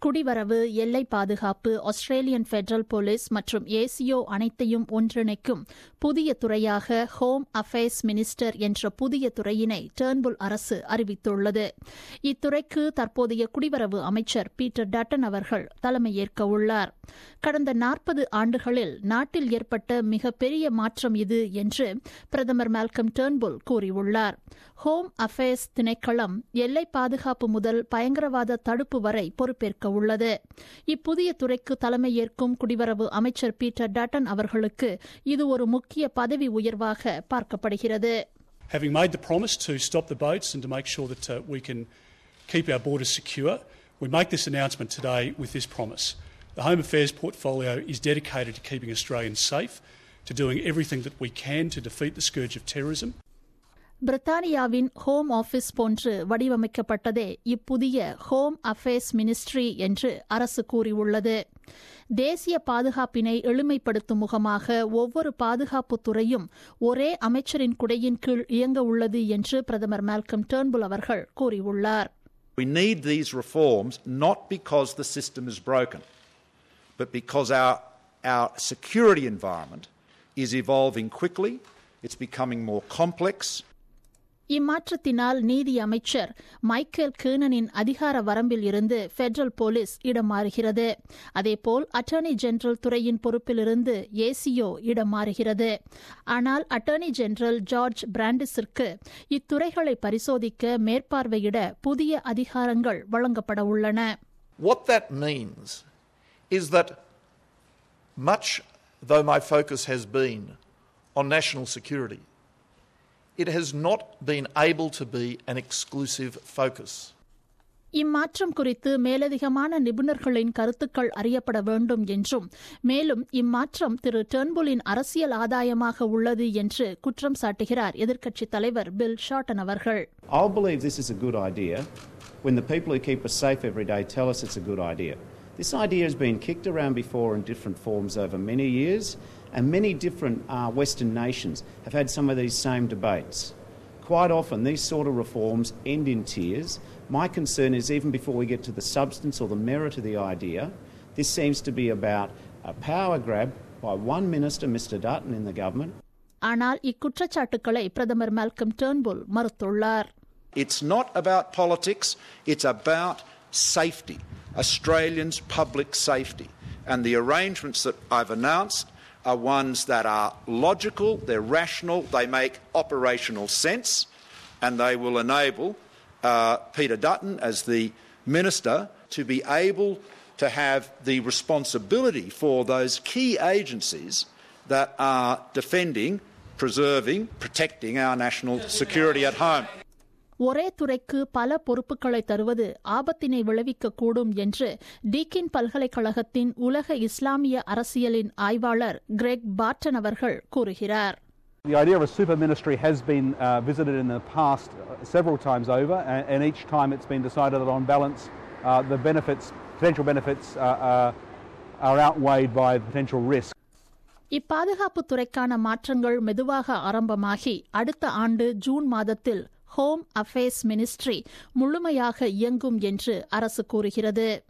குடிவரவு எல்லை பாதுகாப்பு ஆஸ்திரேலியன் பெடரல் போலீஸ் மற்றும் ஏசியோ அனைத்தையும் ஒன்றிணைக்கும் புதிய துறையாக ஹோம் அஃபேர்ஸ் மினிஸ்டர் என்ற புதிய துறையினை டேர்ன்புல் அரசு அறிவித்துள்ளது இத்துறைக்கு தற்போதைய குடிவரவு அமைச்சர் பீட்டர் டட்டன் அவர்கள் தலைமையேற்க உள்ளார் கடந்த நாற்பது ஆண்டுகளில் நாட்டில் ஏற்பட்ட மிகப்பெரிய மாற்றம் இது என்று பிரதமர் மால்கம் டேர்ன்புல் கூறியுள்ளார் ஹோம் அஃபேர்ஸ் திணைக்களம் எல்லை பாதுகாப்பு முதல் பயங்கரவாத தடுப்பு வரை பொறுப்பேற்க உள்ளது இப்புதிய துறைக்கு தலைமையேற்கும் குடிவரவு அமைச்சர் பீட்டர் டட்டன் அவர்களுக்கு இது ஒரு முக்கிய பதவி உயர்வாக பார்க்கப்படுகிறது Having made the promise to stop the boats and to make sure that uh, we can keep our borders secure, we make this announcement today with this promise. The Home Affairs portfolio is dedicated to keeping Australians safe, to doing everything that we can to defeat the scourge of terrorism. பிரித்தானியாவின் home office போன்று வடிவமைக்கப்பட்டதே இப்புதிய home affairs ministry என்று அரசு கூறியுள்ளது தேசிய பாதுகாப்பினை எளிமைப்படுத்தும் முகமாக ஒவ்வொரு பாதுகாப்பு துறையும் ஒரே அமைச்சரின் குடையின் கீழ் இயங்க உள்ளது என்று பிரதமர் மால்கம் டேர்ன்புல் அவர்கள் கூறியுள்ளார் We need these reforms not because the system is broken, but because our, our security environment is evolving quickly, it's becoming more complex, இம்மாற்றத்தினால் நீதி அமைச்சர் மைக்கேல் கேனனின் அதிகார வரம்பில் இருந்து பெடரல் போலீஸ் இடம் மாறுகிறது அதேபோல் அட்டர்னி ஜெனரல் துறையின் பொறுப்பிலிருந்து ஏசியோ இடம் மாறுகிறது ஆனால் அட்டர்னி ஜெனரல் ஜார்ஜ் பிராண்டிஸிற்கு இத்துறைகளை பரிசோதிக்க மேற்பார்வையிட புதிய அதிகாரங்கள் வழங்கப்பட உள்ளன What that means is that much though my focus has been on national security, it has not been able to be an exclusive focus. இம்மாற்றம் குறித்து மேலதிகமான நிபுணர்களின் கருத்துக்கள் அறியப்பட வேண்டும் என்றும் மேலும் இம்மாற்றம் திரு டெர்ன்புலின் அரசியல் ஆதாயமாக உள்ளது என்று குற்றம் சாட்டுகிறார் எதிர்க்கட்சித் தலைவர் பில் ஷார்டன் அவர்கள் I'll believe this is a good idea when the people who keep us safe every day tell us it's a good idea. This idea has been kicked around before in different forms over many years, and many different uh, Western nations have had some of these same debates. Quite often, these sort of reforms end in tears. My concern is even before we get to the substance or the merit of the idea, this seems to be about a power grab by one minister, Mr. Dutton, in the government, ஆனால் இக்குற்றச்சாட்டுக்களை பிரதமர் Malcolm Turnbull மறுத்துள்ளார் It's not about politics, it's about safety, Australians' public safety. And the arrangements that I've announced are ones that are logical, they're rational, they make operational sense, and they will enable uh, Peter Dutton, as the Minister, to be able to have the responsibility for those key agencies that are defending, preserving, protecting our national security at home. ஒரே துறைக்கு பல பொறுப்புகளை தருவது ஆபத்தினை விளைவிக்கக்கூடும் என்று டீக்கின் பல்கலைக்கழகத்தின் உலக இஸ்லாமிய அரசியலின் ஆய்வாளர் கிரெக் பார்டன் அவர்கள் கூறுகிறார் The idea of a super ministry has been uh, visited in the past uh, several times over, and, and each time it's been decided that on balance, uh, the benefits, potential benefits, uh, uh, are outweighed by the potential risk. இப்பாதுகாப்பு துறைக்கான மாற்றங்கள் மெதுவாக ஆரம்பமாகி அடுத்த ஆண்டு June மாதத்தில் home affairs ministry முழுமையாக இயங்கும் என்று அரசு கூறுகிறது